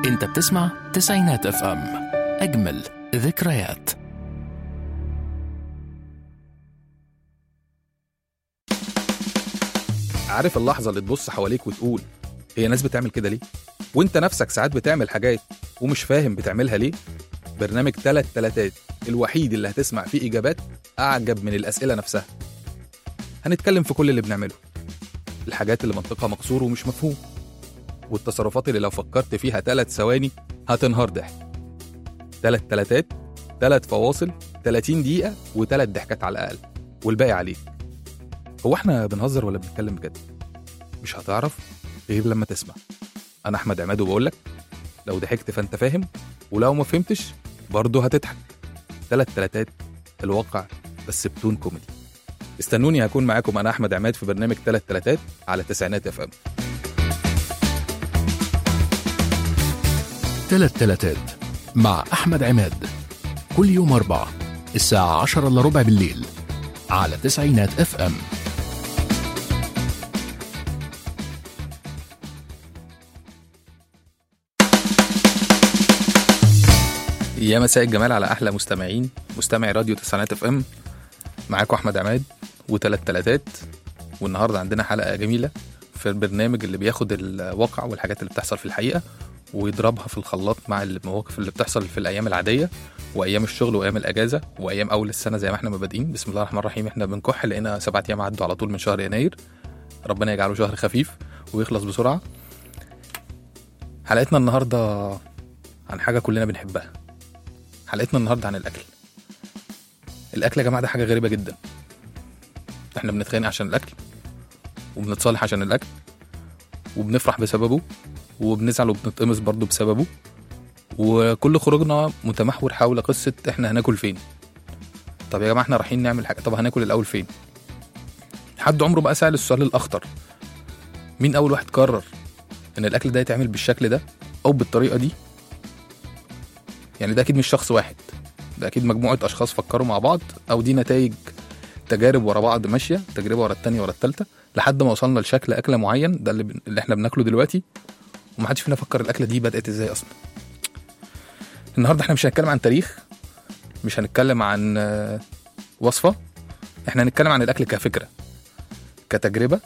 انت بتسمع تسعينات اف ام اجمل ذكريات عارف اللحظة اللي تبص حواليك وتقول هي ناس بتعمل كده ليه؟ وانت نفسك ساعات بتعمل حاجات ومش فاهم بتعملها ليه؟ برنامج تلات تلاتات الوحيد اللي هتسمع فيه إجابات أعجب من الأسئلة نفسها هنتكلم في كل اللي بنعمله الحاجات اللي منطقها مكسور ومش مفهوم والتصرفات اللي لو فكرت فيها تلات ثواني هتنهار ضحك تلات تلاتات تلات فواصل 30 دقيقة وتلات ضحكات على الأقل والباقي عليك هو احنا بنهزر ولا بنتكلم بجد؟ مش هتعرف غير لما تسمع انا احمد عماد وبقول لك لو ضحكت فانت فاهم ولو ما فهمتش برضه هتضحك تلات تلاتات الواقع بس بدون كوميدي استنوني هكون معاكم انا احمد عماد في برنامج تلات تلاتات على تسعينات اف ام تلات تلاتات مع احمد عماد كل يوم اربعة الساعة عشرة الا ربع بالليل على تسعينات اف ام يا مساء الجمال على احلى مستمعين مستمعي راديو تسعينات اف ام معاكم احمد عماد وتلات تلاتات والنهارده عندنا حلقه جميله في البرنامج اللي بياخد الواقع والحاجات اللي بتحصل في الحقيقه ويضربها في الخلاط مع المواقف اللي بتحصل في الايام العاديه وايام الشغل وايام الاجازه وايام اول السنه زي ما احنا مبادئين بسم الله الرحمن الرحيم احنا بنكح لقينا سبعة ايام عدوا على طول من شهر يناير ربنا يجعله شهر خفيف ويخلص بسرعه حلقتنا النهارده عن حاجه كلنا بنحبها حلقتنا النهارده عن الاكل الاكل يا جماعه ده حاجه غريبه جدا احنا بنتخانق عشان الاكل وبنتصالح عشان الاكل وبنفرح بسببه وبنزعل وبنتقمص برضه بسببه وكل خروجنا متمحور حول قصه احنا هناكل فين طب يا جماعه احنا رايحين نعمل حاجه طب هناكل الاول فين حد عمره بقى سأل السؤال الاخطر مين اول واحد قرر ان الاكل ده يتعمل بالشكل ده او بالطريقه دي يعني ده اكيد مش شخص واحد ده اكيد مجموعه اشخاص فكروا مع بعض او دي نتائج تجارب ورا بعض ماشيه تجربه ورا التانيه ورا التالته لحد ما وصلنا لشكل اكله معين ده اللي, بن... اللي احنا بناكله دلوقتي ومحدش فينا فكر الاكله دي بدات ازاي اصلا النهارده احنا مش هنتكلم عن تاريخ مش هنتكلم عن آه، وصفه احنا هنتكلم عن الاكل كفكره كتجربه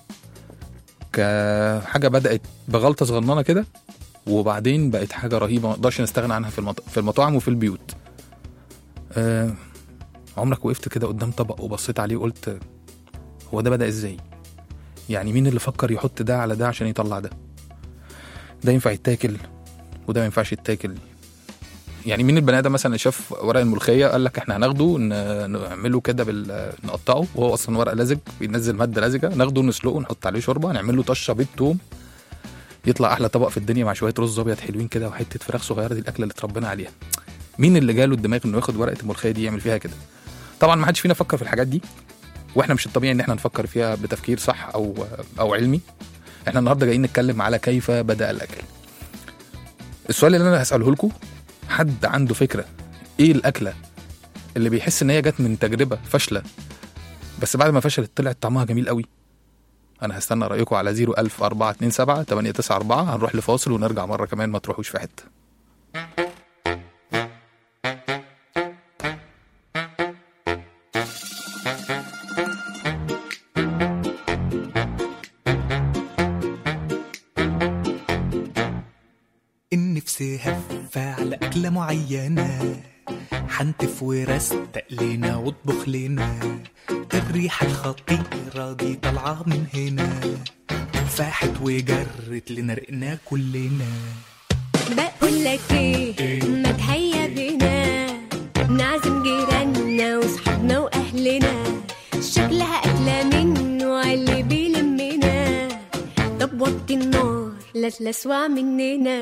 كحاجه بدات بغلطه صغننه كده وبعدين بقت حاجه رهيبه ما نقدرش نستغنى عنها في المط... في المطاعم وفي البيوت أه... عمرك وقفت كده قدام طبق وبصيت عليه وقلت هو ده بدا ازاي يعني مين اللي فكر يحط ده على ده عشان يطلع ده ده ينفع يتاكل وده ما ينفعش يتاكل يعني مين البني ادم مثلا اللي شاف ورق الملوخيه قال لك احنا هناخده ن- نعمله كده بال... نقطعه وهو اصلا ورق لزج بينزل ماده لزجه ناخده نسلقه نحط عليه شوربه نعمل له طشه بيض توم يطلع احلى طبق في الدنيا مع شويه رز ابيض حلوين كده وحته فراخ صغيره دي الاكله اللي اتربينا عليها مين اللي جاله الدماغ انه ياخد ورقه الملوخيه دي يعمل فيها كده طبعا ما حدش فينا فكر في الحاجات دي واحنا مش الطبيعي ان احنا نفكر فيها بتفكير صح او او علمي احنا النهارده جايين نتكلم على كيف بدا الاكل السؤال اللي انا هساله لكم حد عنده فكره ايه الاكله اللي بيحس ان هي جت من تجربه فاشله بس بعد ما فشلت طلعت طعمها جميل قوي انا هستنى رايكم على 01000 427 894 هنروح لفاصل ونرجع مره كمان ما تروحوش في حته النفس هفة على أكلة معينة حنتف ورستق لنا واطبخ لنا الريحة الخطيرة دي طالعة من هنا فاحت وجرت لنا رقنا كلنا بقول لك ايه ما تهيا بينا نعزم جيراننا وصحابنا واهلنا شكلها اكله منه اللي بيلمنا طب وطي النار لا تلسوع مننا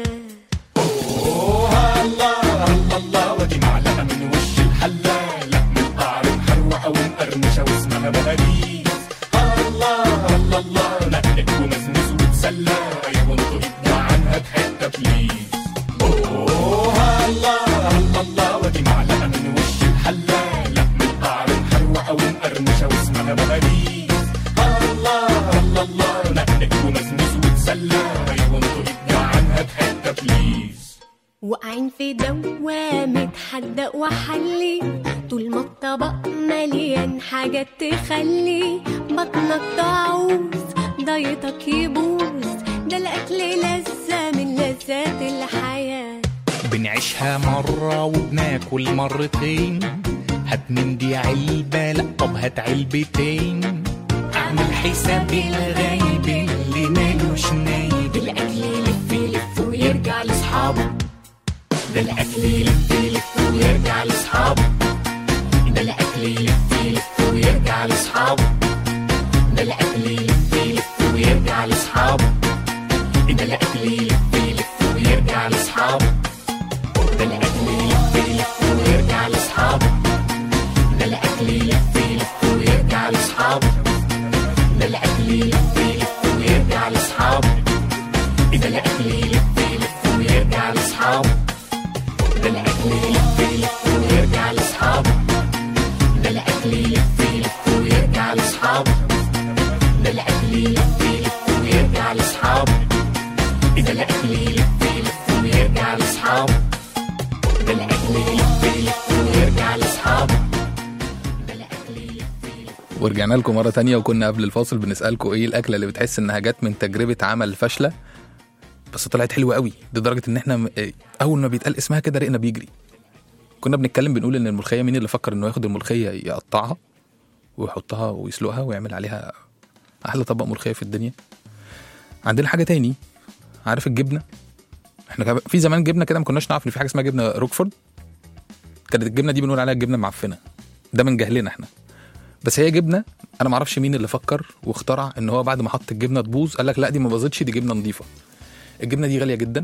الاكل دوامة حدق وحلي طول ما الطبق مليان حاجات تخلي بطنك تعوز دايتك يبوظ ده الاكل لذة من لذات الحياه بنعيشها مرة وبناكل مرتين هات من دي علبة لا طب هات علبتين اعمل حساب الغايب اللي مالوش نايب الاكل يلف يلف ويرجع لاصحابه ده الاكل يلف يلف ويرجع لاصحابه ده الاكل يلف يلف ويرجع لاصحابه ده الاكل يلف يلف ويرجع لاصحابه ده الاكل يلف يلف ويرجع لاصحابه ده الاكل يلف يلف ويرجع لاصحابه ده الاكل يلف يلف ويرجع لاصحابه ده الاكل يلف يلف ويرجع لاصحابه ده الاكل يلف يلف ويرجع لاصحابه ده الاكل يلف يلف ويرجع لاصحابه ده الاكل يلف يلف ويرجع لاصحابه ده الاكل يلف يلف ويرجع لاصحابه ده الاكل يلف يلف ويرجع لاصحابه ده الاكل يلف يلف ويرجع لاصحابه ده الاكل يلف يلف ورجعنا لكم مرة تانية وكنا قبل الفاصل بنسألكم ايه الأكلة اللي بتحس إنها جت من تجربة عمل فاشلة بس طلعت حلوة قوي لدرجة إن إحنا م- إيه، أول ما بيتقال اسمها كده رقنا بيجري كنا بنتكلم بنقول إن الملوخية مين اللي فكر إنه ياخد الملوخية يقطعها ويحطها ويسلقها ويعمل عليها أحلى طبق ملوخية في الدنيا عندنا حاجة تاني عارف الجبنة احنا كان- في زمان جبنة كده ما كناش نعرف إن في حاجة اسمها جبنة روكفورد كانت الجبنة دي بنقول عليها الجبنة المعفنة ده من جهلنا احنا بس هي جبنه انا ما اعرفش مين اللي فكر واخترع ان هو بعد ما حط الجبنه تبوظ قال لك لا دي ما باظتش دي جبنه نظيفه الجبنه دي غاليه جدا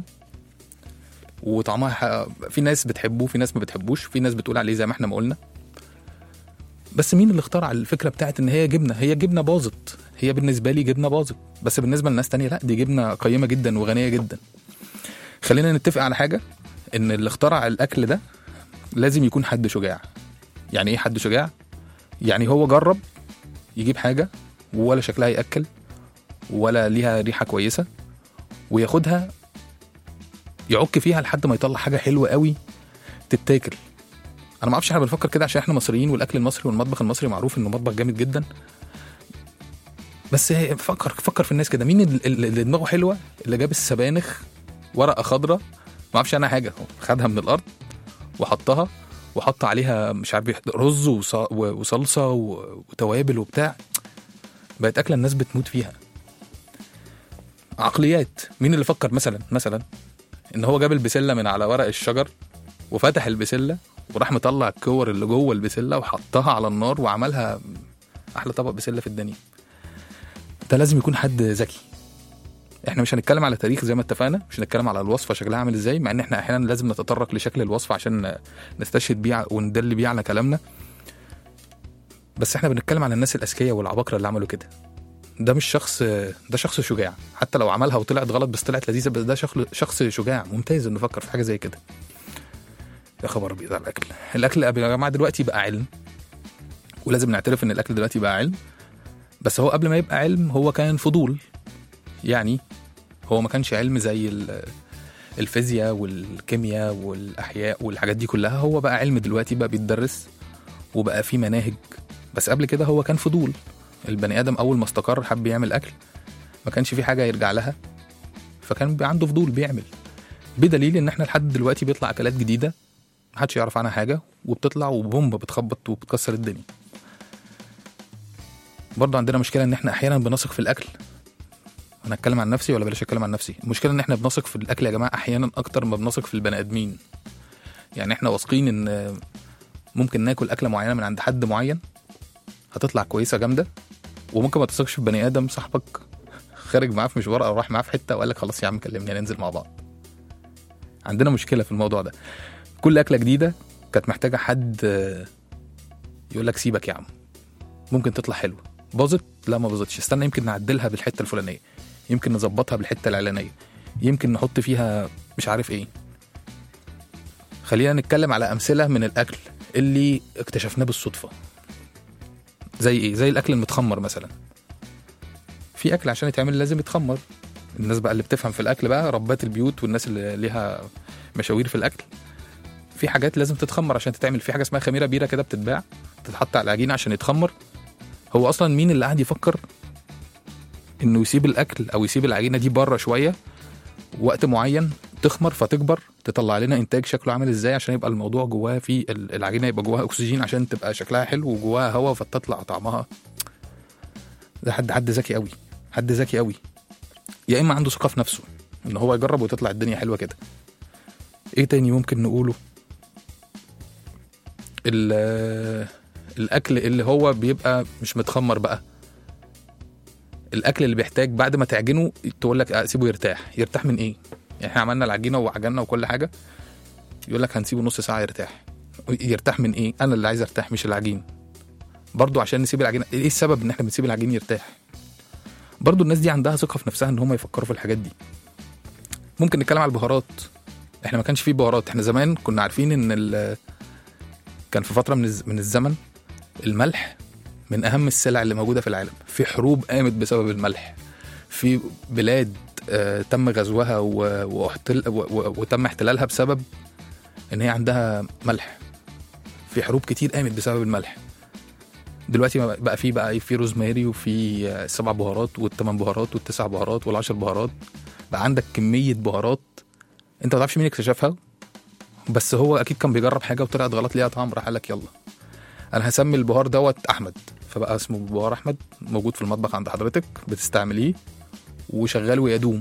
وطعمها ح... في ناس بتحبه في ناس ما بتحبوش في ناس بتقول عليه زي ما احنا ما قلنا بس مين اللي اخترع الفكره بتاعت ان هي جبنه هي جبنه باظت هي بالنسبه لي جبنه باظت بس بالنسبه لناس تانية لا دي جبنه قيمه جدا وغنيه جدا خلينا نتفق على حاجه ان اللي اخترع الاكل ده لازم يكون حد شجاع يعني ايه حد شجاع يعني هو جرب يجيب حاجة ولا شكلها يأكل ولا ليها ريحة كويسة وياخدها يعك فيها لحد ما يطلع حاجة حلوة قوي تتاكل انا ما اعرفش احنا بنفكر كده عشان احنا مصريين والاكل المصري والمطبخ المصري معروف انه مطبخ جامد جدا بس هي- فكر فكر في الناس كده مين ال- ال- اللي دماغه حلوه اللي جاب السبانخ ورقه خضراء ما اعرفش عنها حاجه هو خدها من الارض وحطها وحط عليها مش عارف يحط- رز وص- و- وصلصه و- وتوابل وبتاع بقت اكله الناس بتموت فيها عقليات مين اللي فكر مثلا مثلا ان هو جاب البسله من على ورق الشجر وفتح البسله وراح مطلع الكور اللي جوه البسله وحطها على النار وعملها احلى طبق بسله في الدنيا ده لازم يكون حد ذكي احنا مش هنتكلم على تاريخ زي ما اتفقنا مش هنتكلم على الوصفه شكلها عامل ازاي مع ان احنا احيانا لازم نتطرق لشكل الوصفه عشان نستشهد بيه وندل بيه على كلامنا بس احنا بنتكلم على الناس الاذكياء والعباقره اللي عملوا كده ده مش شخص ده شخص شجاع حتى لو عملها وطلعت غلط بس طلعت لذيذه بس ده شخص شخص شجاع ممتاز انه يفكر في حاجه زي كده يا خبر ابيض على الاكل الاكل يا جماعه دلوقتي بقى علم ولازم نعترف ان الاكل دلوقتي بقى علم بس هو قبل ما يبقى علم هو كان فضول يعني هو ما كانش علم زي ال- الفيزياء والكيمياء والاحياء والحاجات دي كلها هو بقى علم دلوقتي بقى بيتدرس وبقى فيه مناهج بس قبل كده هو كان فضول البني ادم اول ما استقر حب يعمل اكل ما كانش في حاجه يرجع لها فكان بي- عنده فضول بيعمل بدليل ان احنا لحد دلوقتي بيطلع اكلات جديده محدش يعرف عنها حاجه وبتطلع وبومبا بتخبط وبتكسر الدنيا برضه عندنا مشكله ان احنا احيانا بنثق في الاكل انا اتكلم عن نفسي ولا بلاش اتكلم عن نفسي المشكله ان احنا بنثق في الاكل يا جماعه احيانا اكتر ما بنثق في البني ادمين يعني احنا واثقين ان ممكن ناكل اكله معينه من عند حد معين هتطلع كويسه جامده وممكن ما تثقش في بني ادم صاحبك خارج معاه في مشوار او راح معاه في حته وقال لك خلاص يا عم كلمني هننزل مع بعض عندنا مشكله في الموضوع ده كل اكله جديده كانت محتاجه حد آه، يقول لك سيبك يا عم ممكن تطلع حلوه باظت لا ما باظتش استنى يمكن نعدلها بالحته الفلانيه يمكن نظبطها بالحته الاعلانيه يمكن نحط فيها مش عارف ايه خلينا نتكلم على امثله من الاكل اللي اكتشفناه بالصدفه زي ايه زي الاكل المتخمر مثلا في اكل عشان يتعمل لازم يتخمر الناس بقى اللي بتفهم في الاكل بقى ربات البيوت والناس اللي ليها مشاوير في الاكل في حاجات لازم تتخمر عشان تتعمل في حاجه اسمها خميره بيره كده بتتباع تتحط على العجينه عشان يتخمر هو اصلا مين اللي قاعد يفكر انه يسيب الاكل او يسيب العجينه دي بره شويه وقت معين تخمر فتكبر تطلع لنا انتاج شكله عامل ازاي عشان يبقى الموضوع جواه في ال- العجينه يبقى جواها اكسجين عشان تبقى شكلها حلو وجواها هواء فتطلع طعمها ده حد حد ذكي قوي حد ذكي قوي يا اما عنده ثقه في نفسه ان هو يجرب وتطلع الدنيا حلوه كده ايه تاني ممكن نقوله ال- الاكل اللي هو بيبقى مش متخمر بقى الاكل اللي بيحتاج بعد ما تعجنه تقول لك اسيبه يرتاح يرتاح من ايه يعني احنا عملنا العجينه وعجننا وكل حاجه يقول لك هنسيبه نص ساعه يرتاح يرتاح من ايه انا اللي عايز ارتاح مش العجين برضو عشان نسيب العجينه ايه السبب ان احنا بنسيب العجين يرتاح برضو الناس دي عندها ثقه في نفسها ان هم يفكروا في الحاجات دي ممكن نتكلم على البهارات احنا ما كانش فيه بهارات احنا زمان كنا عارفين ان ال- كان في فتره من الز- من الزمن الملح من اهم السلع اللي موجوده في العالم في حروب قامت بسبب الملح في بلاد آه، تم غزوها و- واحتل و- و- وتم احتلالها بسبب ان هي عندها ملح في حروب كتير قامت بسبب الملح دلوقتي ما بقى في بقى في روزماري وفي آه، السبع بهارات والثمان بهارات والتسع بهارات والعشر بهارات بقى عندك كميه بهارات انت ما تعرفش مين اكتشفها بس هو اكيد كان بيجرب حاجه وطلعت غلط ليها طعم راح قال لك يلا انا هسمي البهار دوت احمد فبقى اسمه بهار احمد موجود في المطبخ عند حضرتك بتستعمليه وشغال ويدوم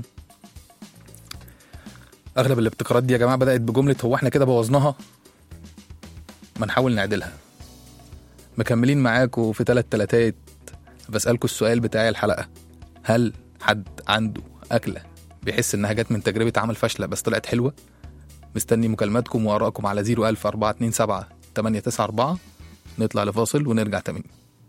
اغلب الابتكارات دي يا جماعه بدات بجمله هو احنا كده بوظناها ما نحاول نعدلها مكملين معاكم في ثلاث تلاتات بسألكم السؤال بتاع الحلقة هل حد عنده أكلة بيحس إنها جت من تجربة عمل فاشلة بس طلعت حلوة مستني مكالماتكم وآرائكم على 01000 427 894 نطلع لفاصل ونرجع تاني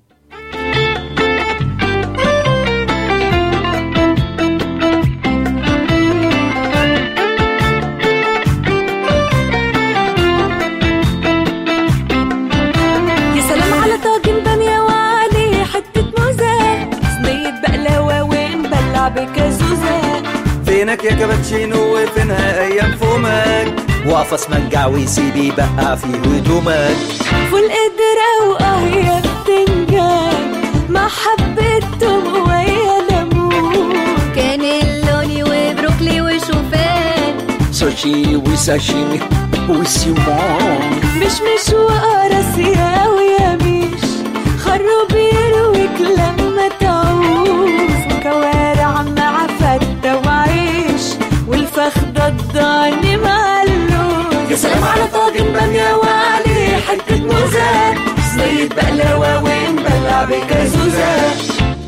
يا سلام على طاجن بامية وعليه حتة موزة صينية بقلاوة ونبلع بكازوزة فينك يا كابتشينو وفينها ايام فمك واقف اسمنجع ويسيبي بقى في هدومك فول قدرة واه يا بتنجان مع حبة توم ويا ليمون كان اللوني وبروكلي وشوفان سوشي وساشيمي وسيمون مش مش وقراصية ويا مش خروب يرويك لما تعوز كوارع مع فتة وعيش والفخدة الضاني مع اللوز يا سلام على طاجن بامية وعليه حتة موزة صينية بقلاوة ونبلع بكازوزة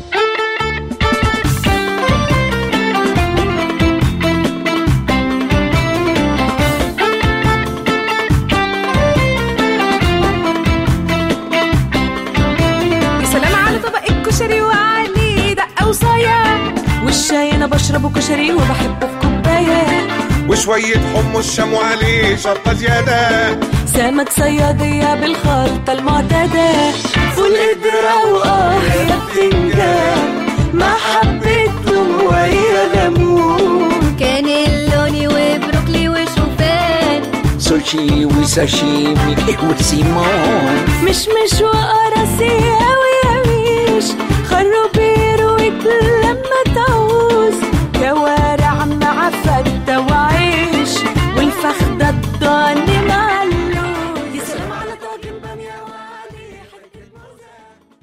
يا سلام على طبق الكشري وعليه دقة وصايا والشاي انا بشربه كشري وبحبه في كوبايه وشوية حمص شام وعليه شطة زيادة سمك صيادية بالخلطة المعتادة فول قدرة وآه يا بتنجان مع حبة توم ويا ليمون كان اللوني وبروكلي وشوفان سوشي وساشيمي وسيمون مش مش وقراصية ويا ميش خروب يرويك لما تعوز كوارع مع فتة وعيش والفخدة الضاني مع اللوز يا سلام على طاجن بامية وعليه حتة موزة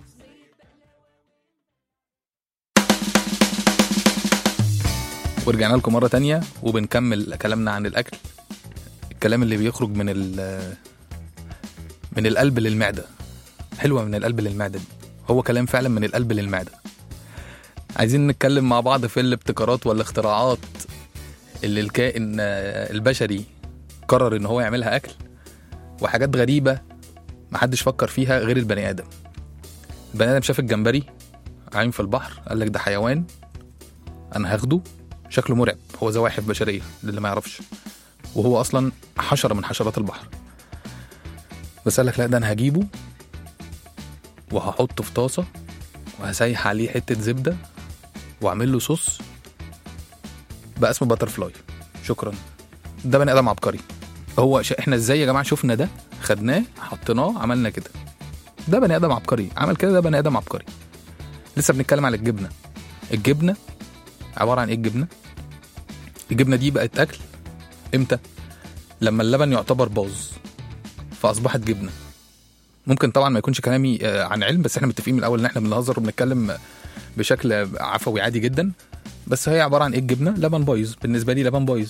ورجعنا لكم مرة تانية وبنكمل كلامنا عن الأكل الكلام اللي بيخرج من ال من القلب للمعدة حلوة من القلب للمعدة دي هو كلام فعلا من القلب للمعدة عايزين نتكلم مع بعض في الابتكارات والاختراعات اللي الكائن آه، البشري قرر ان هو يعملها اكل وحاجات غريبة محدش فكر فيها غير البني ادم البني ادم شاف الجمبري عايم في البحر قال لك ده حيوان انا هاخده شكله مرعب هو زواحف بشريه للي ما يعرفش وهو اصلا حشره من حشرات البحر بس قال لك لا ده انا هجيبه وهحطه في طاسه وهسيح عليه حته زبده واعمل له صوص بقى اسمه باتر فلاي شكرا ده بني ادم عبقري هو ش... احنا ازاي يا جماعه شفنا ده خدناه حطيناه عملنا كده ده بني ادم عبقري عمل كده ده بني ادم عبقري لسه بنتكلم على الجبنه الجبنه عباره عن ايه الجبنه الجبنه دي بقت اكل امتى لما اللبن يعتبر باظ فاصبحت جبنه ممكن طبعا ما يكونش كلامي آه، عن علم بس احنا متفقين من الاول ان احنا بنهزر وبنتكلم بشكل عفوي عادي جدا بس هي عباره عن ايه الجبنه لبن بايظ بالنسبه لي لبن بايظ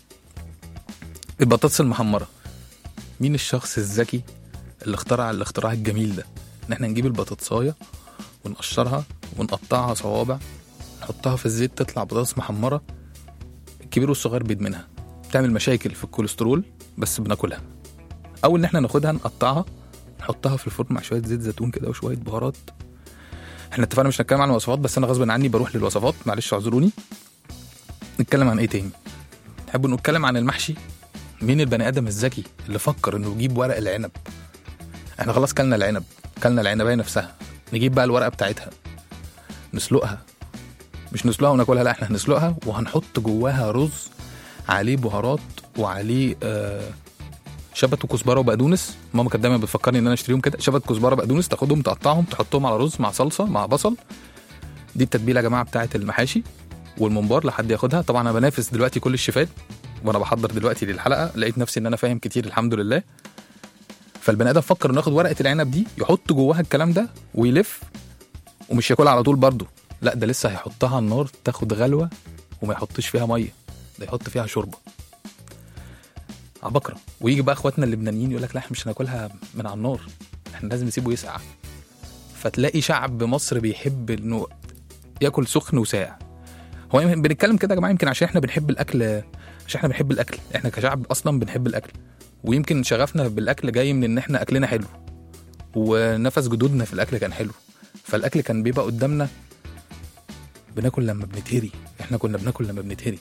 البطاطس المحمره مين الشخص الذكي اللي اخترع الاختراع الجميل ده ان احنا نجيب البطاطسايه ونقشرها ونقطعها صوابع نحطها في الزيت تطلع بطاطس محمره الكبير والصغير بيدمنها بتعمل مشاكل في الكوليسترول بس بناكلها او ان احنا ناخدها نقطعها نحطها في الفرن مع شويه زيت زيتون كده وشويه بهارات احنا اتفقنا مش هنتكلم عن الوصفات بس انا غصب عني بروح للوصفات معلش اعذروني نتكلم عن ايه تاني تحبوا نتكلم عن المحشي مين البني ادم الذكي اللي فكر انه يجيب ورق العنب احنا خلاص كلنا العنب كلنا العنبايه نفسها نجيب بقى الورقه بتاعتها نسلقها مش نسلقها وناكلها لا احنا هنسلقها وهنحط جواها رز عليه بهارات وعليه آه شبت وكزبره وبقدونس ماما كانت دايما بتفكرني ان انا اشتريهم كده شبت كزبره بقدونس تاخدهم تقطعهم تحطهم على رز مع صلصه مع بصل دي التتبيله يا جماعه بتاعه المحاشي والممبار لحد ياخدها طبعا انا بنافس دلوقتي كل الشيفات وانا بحضر دلوقتي للحلقه لقيت نفسي ان انا فاهم كتير الحمد لله فالبني ادم فكر انه ياخد ورقه العنب دي يحط جواها الكلام ده ويلف ومش ياكلها على طول برضه لا ده لسه هيحطها على النار تاخد غلوه وما يحطش فيها ميه ده يحط فيها شوربه عبقرة ويجي بقى اخواتنا اللبنانيين يقول لك لا احنا مش هناكلها من على النار احنا لازم نسيبه يسقع فتلاقي شعب مصر بيحب انه ياكل سخن وساقع هو يمكن بنتكلم كده يا جماعه يمكن عشان احنا بنحب الاكل عشان احنا بنحب الاكل احنا كشعب اصلا بنحب الاكل ويمكن شغفنا بالاكل جاي من ان احنا اكلنا حلو ونفس جدودنا في الاكل كان حلو فالاكل كان بيبقى قدامنا بناكل لما بنتهري احنا كنا بناكل لما بنتهري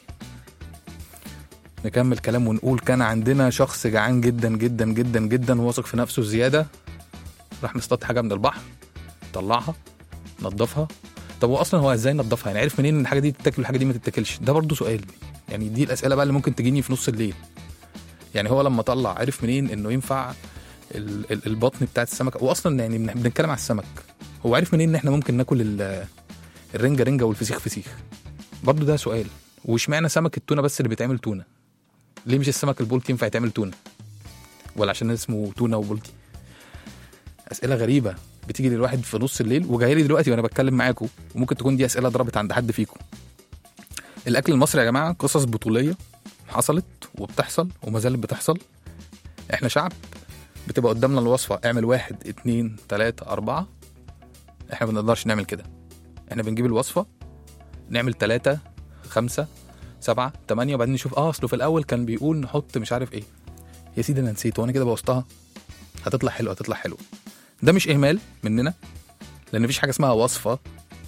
نكمل كلام ونقول كان عندنا شخص جعان جدا جدا جدا جدا واثق في نفسه زياده راح مصطاد حاجه من البحر طلعها نظفها طب هو اصلا هو ازاي نظفها يعني عرف منين ان الحاجه دي تتاكل والحاجه دي ما تتاكلش ده برضه سؤال يعني دي الاسئله بقى اللي ممكن تجيني في نص الليل يعني هو لما طلع عرف منين انه ينفع ال- ال- البطن بتاعت السمك واصلا يعني بن- بنتكلم على السمك هو عرف منين ان احنا ممكن ناكل ال- الرنجه رنجه والفسيخ فسيخ برضه ده سؤال واشمعنى سمك التونه بس اللي بيتعمل تونه ليه مش السمك البولتي ينفع يتعمل تونه ولا عشان اسمه تونه وبولتي اسئله غريبه بتيجي للواحد في نص الليل وجايه لي دلوقتي وانا بتكلم معاكم وممكن تكون دي اسئله ضربت عند حد فيكم الاكل المصري يا جماعه قصص بطوليه حصلت وبتحصل وما زالت بتحصل احنا شعب بتبقى قدامنا الوصفه اعمل واحد اتنين تلاته اربعه احنا ما بنقدرش نعمل كده احنا بنجيب الوصفه نعمل تلاته خمسه سبعة تمانية وبعدين نشوف اه اصله في الاول كان بيقول نحط مش عارف ايه يا سيدي انا نسيت وانا كده بوظتها هتطلع حلوه هتطلع حلوه ده مش اهمال مننا لان مفيش حاجه اسمها وصفه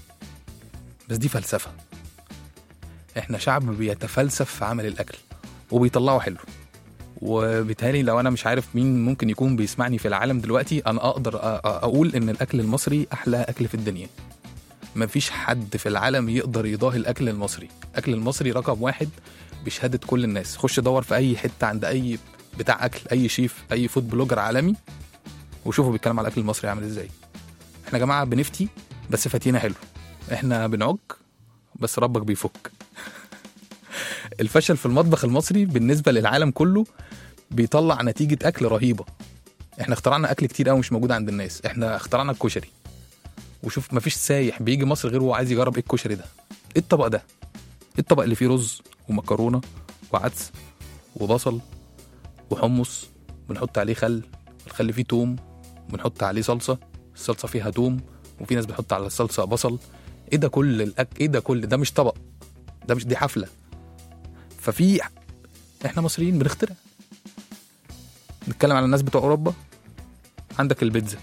بس دي فلسفه احنا شعب بيتفلسف في عمل الاكل وبيطلعه حلو وبالتالي لو انا مش عارف مين ممكن يكون بيسمعني في العالم دلوقتي انا اقدر أ- أ- اقول ان الاكل المصري احلى اكل في الدنيا مفيش حد في العالم يقدر يضاهي الاكل المصري الاكل المصري رقم واحد بشهاده كل الناس خش دور في اي حته عند اي بتاع اكل اي شيف اي فود بلوجر عالمي وشوفوا بيتكلم على الاكل المصري عامل ازاي احنا يا جماعه بنفتي بس فاتينا حلو احنا بنعج بس ربك بيفك الفشل في المطبخ المصري بالنسبه للعالم كله بيطلع نتيجه اكل رهيبه احنا اخترعنا اكل كتير قوي مش موجود عند الناس احنا اخترعنا الكشري وشوف مفيش سايح بيجي مصر غير وهو عايز يجرب ايه الكشري ده ايه الطبق ده ايه الطبق اللي فيه رز ومكرونه وعدس وبصل وحمص بنحط عليه خل الخل فيه توم بنحط عليه صلصه الصلصه فيها توم وفي ناس بتحط على الصلصه بصل ايه ده كل الأك... ايه ده كل ده مش طبق ده مش دي حفله ففي احنا مصريين بنخترع نتكلم على الناس بتوع اوروبا عندك البيتزا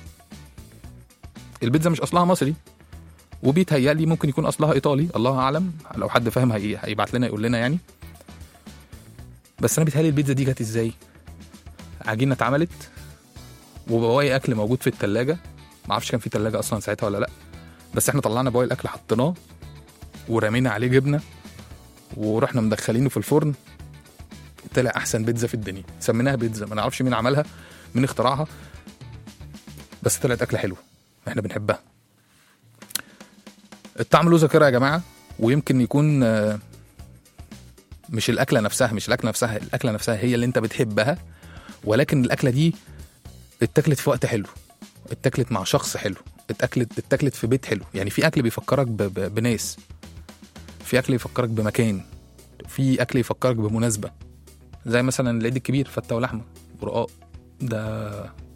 البيتزا مش اصلها مصري وبيتهيألي ممكن يكون اصلها ايطالي الله اعلم لو حد فاهم هي... هيبعت لنا يقول لنا يعني بس انا بيتهيألي البيتزا دي جت ازاي عجينه اتعملت وبواقي اكل موجود في التلاجة ما اعرفش كان في تلاجة اصلا ساعتها ولا لا بس احنا طلعنا بواقي الاكل حطيناه ورمينا عليه جبنه ورحنا مدخلينه في الفرن طلع احسن بيتزا في الدنيا سميناها بيتزا ما نعرفش مين عملها مين اخترعها بس طلعت اكله حلوه احنا بنحبها الطعم له ذاكره يا جماعه ويمكن يكون آه، مش الاكله نفسها مش الاكله نفسها الاكله نفسها هي اللي انت بتحبها ولكن الاكله دي اتاكلت في وقت حلو اتاكلت مع شخص حلو اتاكلت اتاكلت في بيت حلو يعني في اكل بيفكرك ب... ب... بناس في اكل يفكرك بمكان في اكل يفكرك بمناسبه زي مثلا العيد الكبير فته ولحمه ورقاق ده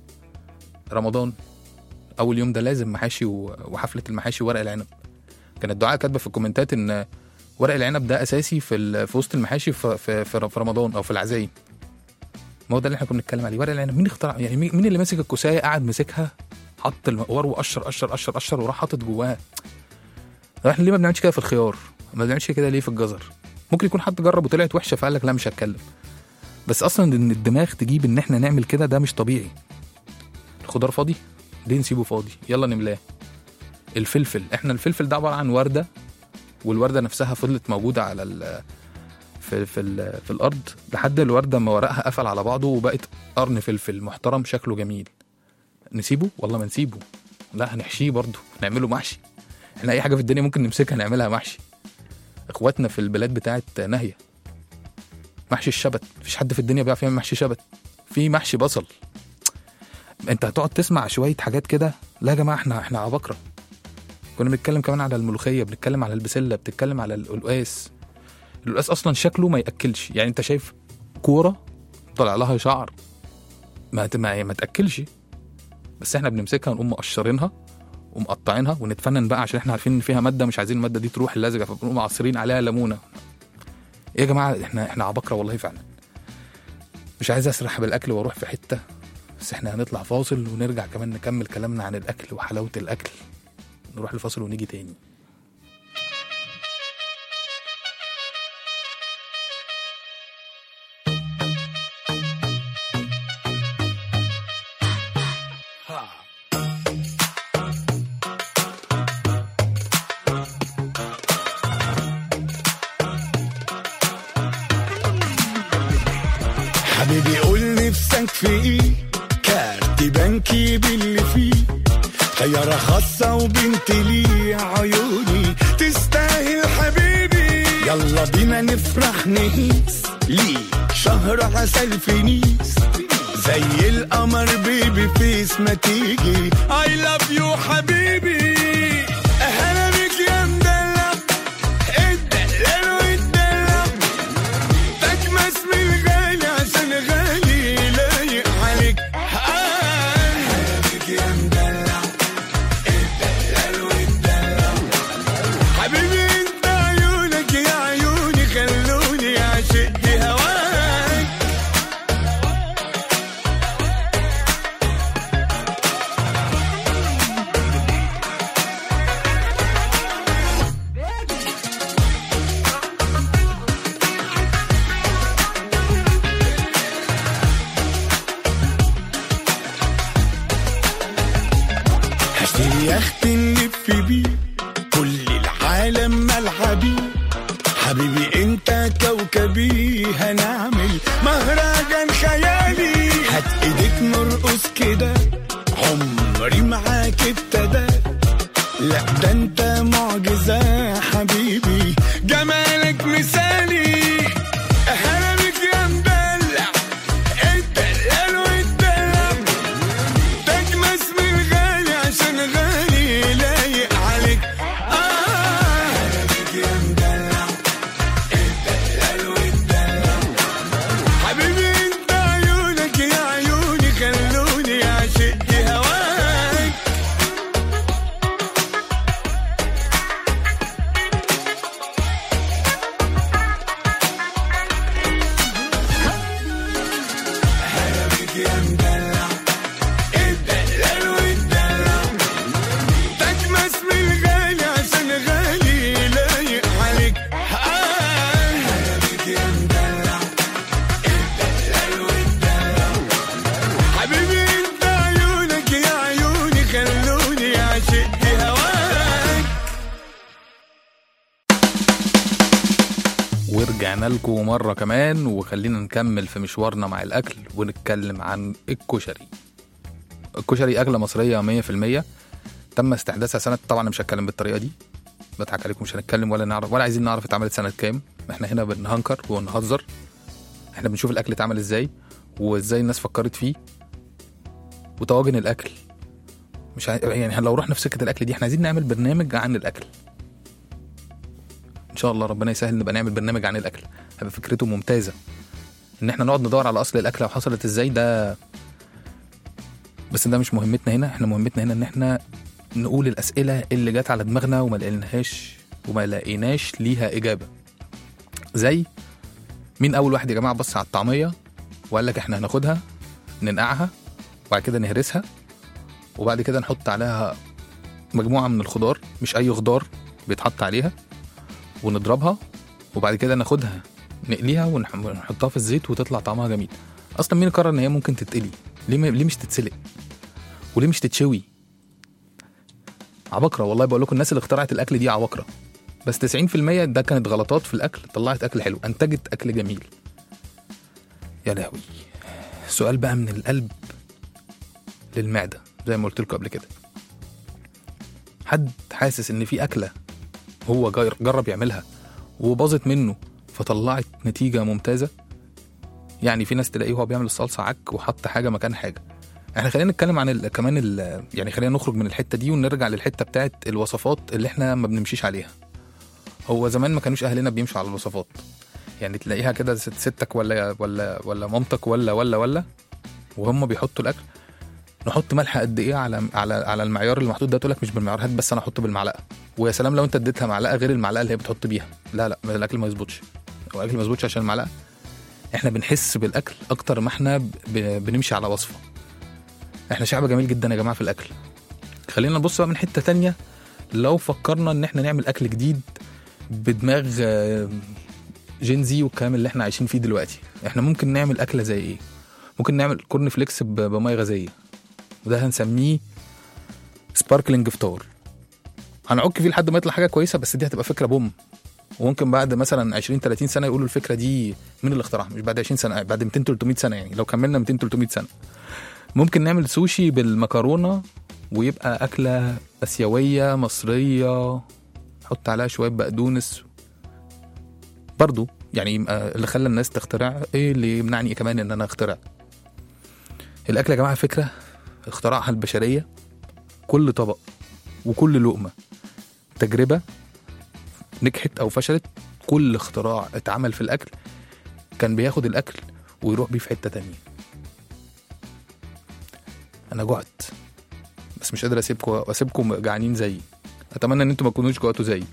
رمضان اول يوم ده لازم محاشي و- وحفله المحاشي ورق العنب كانت دعاء كاتبه في الكومنتات ان ورق العنب ده اساسي في ال- في وسط المحاشي في في, في في رمضان او في العزايم ما هو ده اللي احنا كنا بنتكلم عليه ورق العنب مين اخترع يعني مين مين اللي ماسك الكوسايه قاعد مسكها حط المقوار وقشر قشر قشر قشر وراح حاطط جواها طب احنا ليه ما بنعملش كده في الخيار ما بنعملش كده ليه في الجزر ممكن يكون حد جرب وطلعت وحشه فقال لك لا مش هتكلم بس اصلا ان الدماغ تجيب ان احنا نعمل كده ده مش طبيعي الخضار فاضي ليه نسيبه فاضي يلا نملاه الفلفل احنا الفلفل ده عباره عن ورده والورده نفسها فضلت موجوده على ال في في ال في الارض لحد الورده ما ورقها قفل على بعضه وبقت قرن فلفل محترم شكله جميل نسيبه والله ما نسيبه لا هنحشيه برضه نعمله محشي احنا اي حاجه في الدنيا ممكن نمسكها نعملها محشي اخواتنا في البلاد بتاعت ناهيه محشي الشبت مفيش حد في الدنيا بيعرف يعمل محشي شبت في محشي بصل انت هتقعد تسمع شويه حاجات كده لا يا جماعه احنا احنا عباقره كنا بنتكلم كمان على الملوخيه بنتكلم على البسله بتتكلم على القلقاس القلقاس اصلا شكله ما ياكلش يعني انت شايف كوره طلع لها شعر ما ت- ما, ما تاكلش بس احنا بنمسكها نقوم مقشرينها ومقطعينها ونتفنن بقى عشان احنا عارفين ان فيها ماده مش عايزين الماده دي تروح اللزجه فبنقوم عصرين عليها ليمونه ايه يا جماعه احنا احنا عباقره والله فعلا مش عايز اسرح بالاكل واروح في حته بس احنا هنطلع فاصل ونرجع كمان نكمل كلامنا عن الاكل وحلاوه الاكل نروح لفاصل ونيجي تاني حبيبي قول نفسك في ايه كارت بنكي باللي فيه طيارة خاصة وبنت لي عيوني تستاهل حبيبي يلا بينا نفرح نهيس ليه شهر عسل في نيس زي القمر بيبي فيس ما تيجي I love you حبيبي اهلا بك يا مدلع الدلال والدلع تكمس من الغالي عشان غالي لايق عليك حبيبك يا مدلع الدلال والدلع حبيبي انت عيونك يا عيوني خلوني اعشق هواك هشتري يخت نلف بيه كل العالم ملعبي حبيبي انت كوكبي هنعمل مهرجان خيالي هات ايديك نرقص كده عمري معاك ابتدى لا ده انت معجزة حبيبي جمالك مثالي اهلا بك يا مدلع الدلال والدلع تجمس من غالي عشان غالي لايق عليك آه يا مدلع الدلال والدلع حبيبي انت عيونك يا عيوني خلوني اعشق هواك ورجعنا لكم مرة كمان وخلينا نكمل في مشوارنا مع الأكل ونتكلم عن الكشري الكشري أكلة مصرية 100% تم استحداثها سنة طبعا أنا مش هتكلم بالطريقة دي بضحك عليكم مش هنتكلم ولا نعرف ولا عايزين نعرف اتعملت سنة كام احنا هنا بنهنكر ونهزر احنا بنشوف الأكل اتعمل ازاي وازاي الناس فكرت فيه وطواجن الأكل مش عاي... يعني لو رحنا في سكة الأكل دي احنا عايزين نعمل برنامج عن الأكل ان شاء الله ربنا يسهل نبقى نعمل برنامج عن الاكل هيبقى فكرته ممتازه ان احنا نقعد ندور على اصل الاكله وحصلت ازاي ده بس ده مش مهمتنا هنا احنا مهمتنا هنا ان احنا نقول الاسئله اللي جت على دماغنا وما لقيناهاش وما لقيناش ليها اجابه زي مين اول واحد يا جماعه بص على الطعميه وقال لك احنا هناخدها ننقعها وبعد كده نهرسها وبعد كده نحط عليها مجموعه من الخضار مش اي خضار بيتحط عليها ونضربها وبعد كده ناخدها نقليها ونح- ونحطها في الزيت وتطلع طعمها جميل اصلا مين قرر ان هي ممكن تتقلي ليه ما... ليه مش تتسلق وليه مش تتشوي عبقرة والله بقول لكم الناس اللي اخترعت الاكل دي عبقرة بس 90% ده كانت غلطات في الاكل طلعت اكل حلو انتجت اكل جميل يا لهوي سؤال بقى من القلب للمعدة زي ما قلت لكم قبل كده حد حاسس ان في اكله هو جاي- جرب يعملها وباظت منه فطلعت نتيجة ممتازة يعني في ناس تلاقيه هو بيعمل الصلصة عك وحط حاجة مكان حاجة احنا خلينا نتكلم عن ال... كمان ال... يعني خلينا نخرج من الحتة دي ونرجع للحتة بتاعت الوصفات اللي احنا ما بنمشيش عليها هو زمان ما كانوش اهلنا بيمشوا على الوصفات يعني تلاقيها كده ست ستك ولا ولا ولا مامتك ولا ولا ولا وهم بيحطوا الاكل نحط ملح قد ايه على على على المعيار المحطوط ده تقول لك مش بالمعيار هات بس انا احطه بالمعلقه ويا سلام لو انت اديتها معلقه غير المعلقه اللي هي بتحط بيها لا لا الاكل ما يظبطش هو الاكل ما يظبطش عشان المعلقه احنا بنحس بالاكل اكتر ما احنا ب... بنمشي على وصفه احنا شعب جميل جدا يا جماعه في الاكل خلينا نبص بقى من حته تانية لو فكرنا ان احنا نعمل اكل جديد بدماغ آه، جين زي والكلام اللي احنا عايشين فيه دلوقتي احنا ممكن نعمل اكله زي ايه ممكن نعمل كورن فليكس ب- بميه غازيه وده هنسميه سباركلينج فطار هنعك فيه لحد ما يطلع حاجه كويسه بس دي هتبقى فكره بوم وممكن بعد مثلا 20 30 سنه يقولوا الفكره دي مين اللي اخترعها مش بعد 20 سنه بعد 200 300 سنه يعني لو كملنا 200 300 سنه ممكن نعمل سوشي بالمكرونه ويبقى اكله اسيويه مصريه نحط عليها شويه بقدونس برضو يعني يبقى اللي خلى الناس تخترع ايه اللي يمنعني كمان ان انا اخترع الاكل يا جماعه فكره اخترعها البشريه كل طبق وكل لقمه تجربه نجحت او فشلت كل اختراع اتعمل في الاكل كان بياخد الاكل ويروح بيه في حته تانية انا جعت بس مش قادر اسيبكم واسيبكم جعانين زيي اتمنى ان انتم ما تكونوش جوعتوا زيي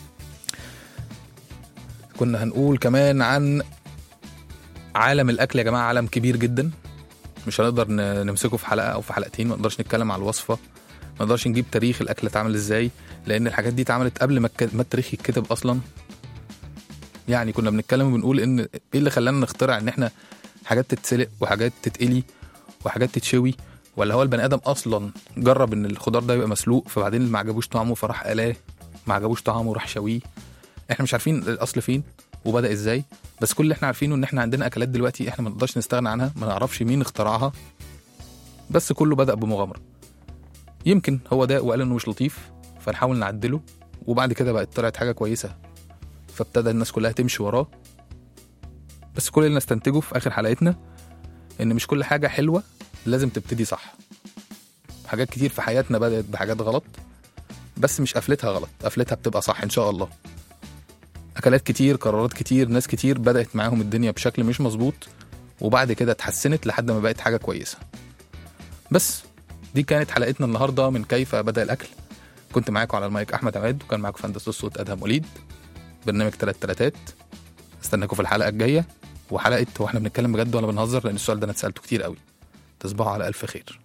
كنا هنقول كمان عن عالم الاكل يا جماعه عالم كبير جدا مش هنقدر ن- نمسكه في حلقه او في حلقتين ما نقدرش نتكلم على الوصفه ما نقدرش نجيب تاريخ الاكل اتعمل ازاي لان الحاجات دي اتعملت قبل ما الك- ما التاريخ يتكتب اصلا يعني كنا بنتكلم وبنقول ان ايه اللي خلانا نخترع ان احنا حاجات تتسلق وحاجات تتقلي وحاجات تتشوي ولا هو البني ادم اصلا جرب ان الخضار ده يبقى مسلوق فبعدين ما عجبوش طعمه فراح قلاه ما عجبوش طعمه راح شويه احنا مش عارفين الاصل فين وبدا ازاي بس كل اللي احنا عارفينه ان احنا عندنا اكلات دلوقتي احنا ما نقدرش نستغنى عنها ما نعرفش مين اخترعها بس كله بدا بمغامره يمكن هو ده وقال انه مش لطيف فنحاول نعدله وبعد كده بقت طلعت حاجه كويسه فابتدى الناس كلها تمشي وراه بس كل اللي نستنتجه في اخر حلقتنا ان مش كل حاجه حلوه لازم تبتدي صح حاجات كتير في حياتنا بدات بحاجات غلط بس مش قفلتها غلط قفلتها بتبقى صح ان شاء الله اكلات كتير قرارات كتير ناس كتير بدات معاهم الدنيا بشكل مش مظبوط وبعد كده اتحسنت لحد ما بقت حاجه كويسه بس دي كانت حلقتنا النهارده من كيف بدا الاكل كنت معاكم على المايك احمد عماد وكان معاكم في هندسه الصوت ادهم وليد برنامج تلات تلاتات استناكم في الحلقه الجايه وحلقه هو احنا بنتكلم بجد ولا بنهزر لان السؤال ده انا اتسالته كتير قوي تصبحوا على الف خير